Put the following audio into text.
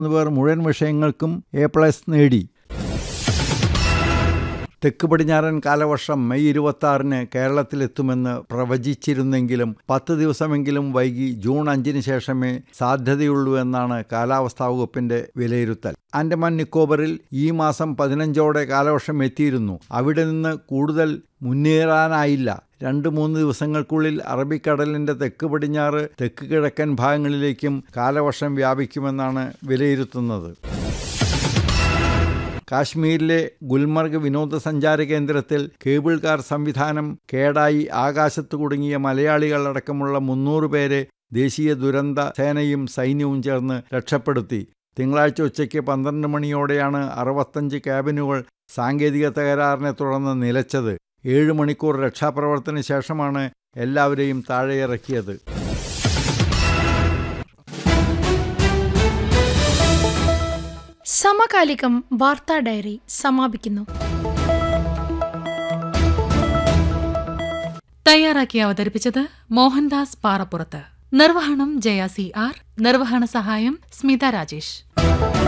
പേർ മുഴുവൻ വിഷയങ്ങൾക്കും എ പ്ലസ് നേടി തെക്ക് പടിഞ്ഞാറൻ കാലവർഷം മെയ് ഇരുപത്തി ആറിന് കേരളത്തിലെത്തുമെന്ന് പ്രവചിച്ചിരുന്നെങ്കിലും പത്ത് ദിവസമെങ്കിലും വൈകി ജൂൺ അഞ്ചിന് ശേഷമേ സാധ്യതയുള്ളൂ എന്നാണ് കാലാവസ്ഥാ വകുപ്പിന്റെ വിലയിരുത്തൽ ആൻഡമാൻ നിക്കോബറിൽ ഈ മാസം പതിനഞ്ചോടെ കാലവർഷം എത്തിയിരുന്നു അവിടെ നിന്ന് കൂടുതൽ മുന്നേറാനായില്ല രണ്ട് മൂന്ന് ദിവസങ്ങൾക്കുള്ളിൽ അറബിക്കടലിന്റെ തെക്ക് പടിഞ്ഞാറ് തെക്ക് കിഴക്കൻ ഭാഗങ്ങളിലേക്കും കാലവർഷം വ്യാപിക്കുമെന്നാണ് വിലയിരുത്തുന്നത് കാശ്മീരിലെ ഗുൽമർഗ് വിനോദസഞ്ചാര കേന്ദ്രത്തിൽ കേബിൾ കാർ സംവിധാനം കേടായി ആകാശത്ത് കുടുങ്ങിയ മലയാളികളടക്കമുള്ള മുന്നൂറ് പേരെ ദേശീയ ദുരന്ത സേനയും സൈന്യവും ചേർന്ന് രക്ഷപ്പെടുത്തി തിങ്കളാഴ്ച ഉച്ചയ്ക്ക് പന്ത്രണ്ട് മണിയോടെയാണ് അറുപത്തഞ്ച് ക്യാബിനുകൾ സാങ്കേതിക തകരാറിനെ തുടർന്ന് നിലച്ചത് ഏഴ് മണിക്കൂർ രക്ഷാപ്രവർത്തന ശേഷമാണ് എല്ലാവരെയും താഴെയിറക്കിയത് സമകാലികം വാർത്താ ഡയറി സമാപിക്കുന്നു തയ്യാറാക്കി അവതരിപ്പിച്ചത് മോഹൻദാസ് പാറപ്പുറത്ത് നിർവഹണം ജയ സി ആർ നിർവഹണ സഹായം സ്മിത രാജേഷ്